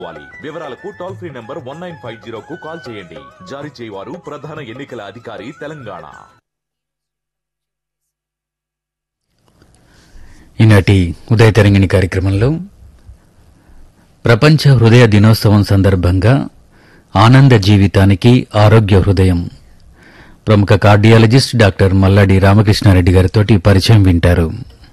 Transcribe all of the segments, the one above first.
వాలి వివరాలకు toll free number one nine five జీరోకు కాల్ చేయండి జారీ చేయవారు ప్రధాన ఎన్నికల అధికారి తెలంగాణ ఈనాటి ఉదయ తరంగిణి కార్యక్రమంలో ప్రపంచ హృదయ దినోత్సవం సందర్భంగా ఆనంద జీవితానికి ఆరోగ్య హృదయం ప్రముఖ కార్డియాలజిస్ట్ డాక్టర్ మల్లాడి రామకృష్ణారెడ్డి గారితో పరిచయం వింటారు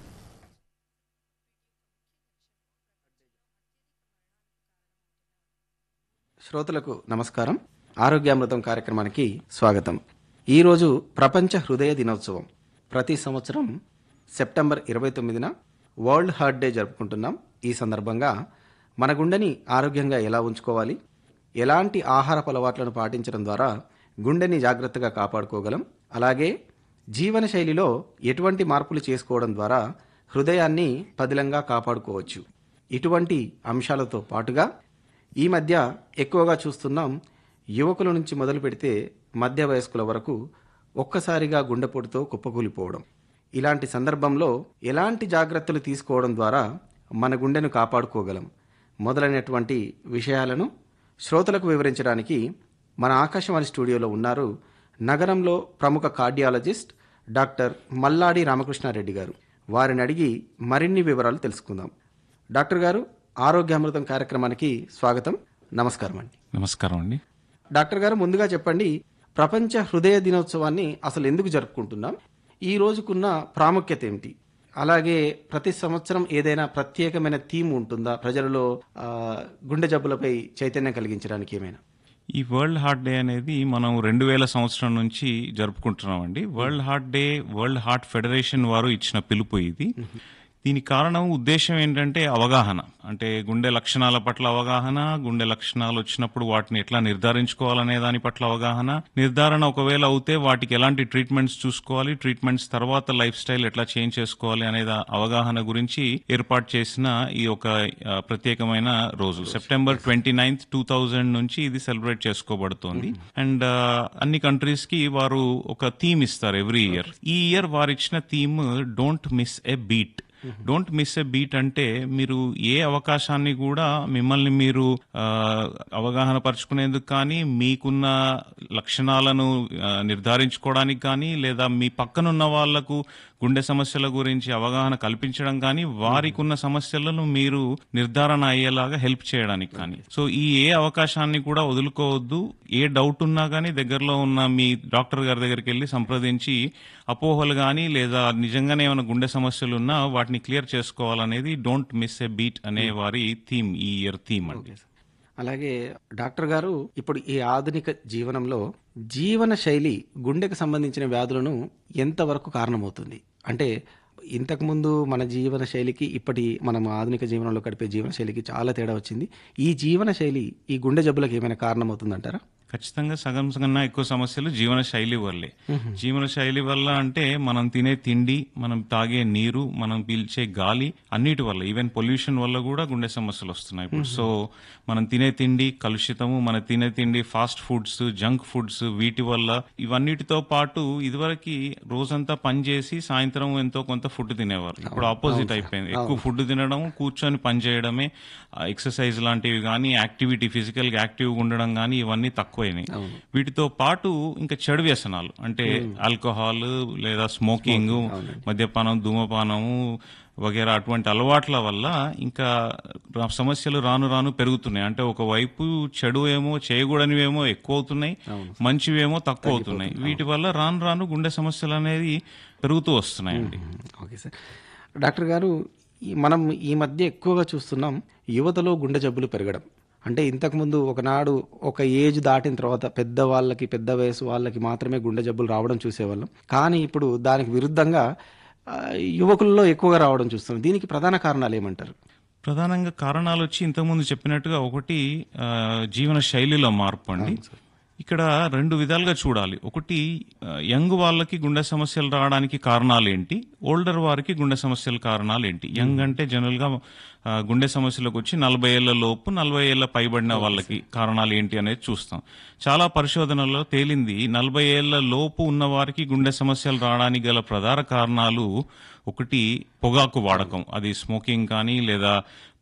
శ్రోతలకు నమస్కారం ఆరోగ్యామృతం కార్యక్రమానికి స్వాగతం ఈరోజు ప్రపంచ హృదయ దినోత్సవం ప్రతి సంవత్సరం సెప్టెంబర్ ఇరవై తొమ్మిదిన వరల్డ్ హార్ట్ డే జరుపుకుంటున్నాం ఈ సందర్భంగా మన గుండెని ఆరోగ్యంగా ఎలా ఉంచుకోవాలి ఎలాంటి ఆహారపు అలవాట్లను పాటించడం ద్వారా గుండెని జాగ్రత్తగా కాపాడుకోగలం అలాగే జీవన శైలిలో ఎటువంటి మార్పులు చేసుకోవడం ద్వారా హృదయాన్ని పదిలంగా కాపాడుకోవచ్చు ఇటువంటి అంశాలతో పాటుగా ఈ మధ్య ఎక్కువగా చూస్తున్నాం యువకుల నుంచి మొదలు పెడితే మధ్య వయస్కుల వరకు ఒక్కసారిగా గుండెపోటుతో కుప్పకూలిపోవడం ఇలాంటి సందర్భంలో ఎలాంటి జాగ్రత్తలు తీసుకోవడం ద్వారా మన గుండెను కాపాడుకోగలం మొదలైనటువంటి విషయాలను శ్రోతలకు వివరించడానికి మన ఆకాశవాణి స్టూడియోలో ఉన్నారు నగరంలో ప్రముఖ కార్డియాలజిస్ట్ డాక్టర్ మల్లాడి రామకృష్ణారెడ్డి గారు వారిని అడిగి మరిన్ని వివరాలు తెలుసుకుందాం డాక్టర్ గారు ఆరోగ్యామృతం కార్యక్రమానికి స్వాగతం నమస్కారం అండి నమస్కారం అండి డాక్టర్ గారు ముందుగా చెప్పండి ప్రపంచ హృదయ దినోత్సవాన్ని అసలు ఎందుకు జరుపుకుంటున్నాం ఈ రోజుకున్న ప్రాముఖ్యత ఏమిటి అలాగే ప్రతి సంవత్సరం ఏదైనా ప్రత్యేకమైన థీమ్ ఉంటుందా ప్రజలలో ఆ, గుండె జబ్బులపై చైతన్యం కలిగించడానికి ఏమైనా ఈ వరల్డ్ హార్ట్ డే అనేది మనం రెండు వేల సంవత్సరం నుంచి జరుపుకుంటున్నామండి world heart day world heart federation వారు ఇచ్చిన పిలుపు ఇది దీని కారణం ఉద్దేశం ఏంటంటే అవగాహన అంటే గుండె లక్షణాల పట్ల అవగాహన గుండె లక్షణాలు వచ్చినప్పుడు వాటిని ఎట్లా నిర్ధారించుకోవాలనే దాని పట్ల అవగాహన నిర్ధారణ ఒకవేళ అవుతే వాటికి ఎలాంటి ట్రీట్మెంట్స్ చూసుకోవాలి ట్రీట్మెంట్స్ తర్వాత లైఫ్ స్టైల్ ఎట్లా చేంజ్ చేసుకోవాలి అనే దా- అవగాహన గురించి ఏర్పాటు చేసిన ఈ ఒక ఆ, ప్రత్యేకమైన రోజు September twenty ninth two thousand నుంచి ఇది సెలబ్రేట్ చేసుకోబడుతోంది అండ్ అన్ని కంట్రీస్ కి వారు ఒక థీమ్ ఇస్తారు ఎవ్రీ ఇయర్ ఈ ఇయర్ వారు ఇచ్చిన theme don't miss a beat don't miss a beat అంటే మీరు ఏ అవకాశాన్ని కూడా మిమ్మల్ని మీరు ఆ, అవగాహన పరుచుకునేందుకు కానీ మీకున్న లక్షణాలను ఆ, నిర్ధారించుకోవడానికి కానీ లేదా మీ పక్కనున్న వాళ్లకు గుండె సమస్యల గురించి అవగాహన కల్పించడం కానీ వారికి ఉన్న సమస్యలను మీరు నిర్ధారణ అయ్యేలాగా హెల్ప్ చేయడానికి కానీ సో ఈ ఏ అవకాశాన్ని కూడా వదులుకోవద్దు ఏ డౌట్ ఉన్నా కానీ దగ్గరలో ఉన్న మీ డాక్టర్ గారి దగ్గరికి వెళ్ళి సంప్రదించి అపోహలు కానీ లేదా నిజంగానే ఏమైనా గుండె సమస్యలు ఉన్నా వాటిని క్లియర్ చేసుకోవాలనేది డోంట్ మిస్ ఎ బీట్ అనే వారి థీమ్ ఈ ఇయర్ థీమ్ అండి అలాగే డాక్టర్ గారు ఇప్పుడు ఈ ఆధునిక జీవనంలో జీవన శైలి గుండెకు సంబంధించిన వ్యాధులను ఎంతవరకు కారణమవుతుంది అంటే ఇంతకుముందు మన జీవన శైలికి ఇప్పటి మనం ఆధునిక జీవనంలో గడిపే జీవన శైలికి చాలా తేడా వచ్చింది ఈ జీవన శైలి ఈ గుండె జబ్బులకు ఏమైనా కారణమవుతుందంటారా ఖచ్చితంగా సగం కన్నా ఎక్కువ సమస్యలు జీవన శైలి వల్లే జీవన శైలి వల్ల అంటే మనం తినే తిండి మనం తాగే నీరు మనం పీల్చే గాలి అన్నిటి వల్ల ఈవెన్ పొల్యూషన్ వల్ల కూడా గుండె సమస్యలు వస్తున్నాయి ఇప్పుడు సో మనం తినే తిండి కలుషితము మన తినే తిండి ఫాస్ట్ ఫుడ్స్ జంక్ ఫుడ్స్ వీటి వల్ల ఇవన్నిటితో పాటు ఇదివరకు రోజంతా పని చేసి సాయంత్రం ఎంతో కొంత ఫుడ్ తినేవారు ఇప్పుడు ఆపోజిట్ అయిపోయింది ఎక్కువ ఫుడ్ తినడం కూర్చొని పని చేయడమే ఎక్సర్సైజ్ లాంటివి కానీ యాక్టివిటీ ఫిజికల్ గా యాక్టివ్గా ఉండడం కానీ ఇవన్నీ తక్కువైనాయి వీటితో పాటు ఇంకా చెడు వ్యసనాలు అంటే ఆల్కహాల్ లేదా స్మోకింగ్ మద్యపానం ధూమపానము వగేరా అటువంటి అలవాట్ల వల్ల ఇంకా రా- సమస్యలు రాను రాను పెరుగుతున్నాయి అంటే ఒకవైపు చెడు ఏమో చేయకూడనివేమో ఎక్కువ అవుతున్నాయి మంచివేమో తక్కువ అవుతున్నాయి వీటి వల్ల రాను రాను గుండె సమస్యలు అనేది పెరుగుతూ వస్తున్నాయండి ఓకే సార్ డాక్టర్ గారు ఈ మనం ఈ మధ్య ఎక్కువగా చూస్తున్నాం యువతలో గుండె జబ్బులు పెరగడం అంటే ఇంతకుముందు ఒకనాడు ఒక ఏజ్ దాటిన తర్వాత పెద్ద వాళ్ళకి పెద్ద వయసు వాళ్ళకి మాత్రమే గుండె జబ్బులు రావడం చూసేవాళ్ళం కానీ ఇప్పుడు దానికి విరుద్ధంగా ఆ, యువకుల్లో ఎక్కువగా రావడం చూస్తున్నాం దీనికి ప్రధాన కారణాలు ఏమంటారు ప్రధానంగా కారణాలు వచ్చి ఇంతకుముందు చెప్పినట్టుగా ఒకటి ఆ, జీవన శైలిలో మార్పు అండి ఇక్కడ రెండు విధాలుగా చూడాలి ఒకటి ఆ, యంగ్ వాళ్ళకి గుండె సమస్యలు రావడానికి కారణాలు ఏంటి ఓల్డర్ వారికి గుండె సమస్యల కారణాలు ఏంటి యంగ్ అంటే జనరల్ గా ఆ, గుండె సమస్యలకు వచ్చి నలభై ఏళ్ల లోపు నలభై ఏళ్ల పైబడిన వాళ్ళకి కారణాలు ఏంటి అనేది చూస్తాం చాలా పరిశోధనల్లో తేలింది నలభై ఏళ్ల లోపు ఉన్న వారికి గుండె సమస్యలు రావడానికి గల ప్రధాన కారణాలు ఒకటి పొగాకు వాడకం అది స్మోకింగ్ కానీ లేదా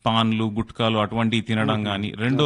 పాన్లు గుట్కాలు అటువంటివి తినడం కానీ రెండో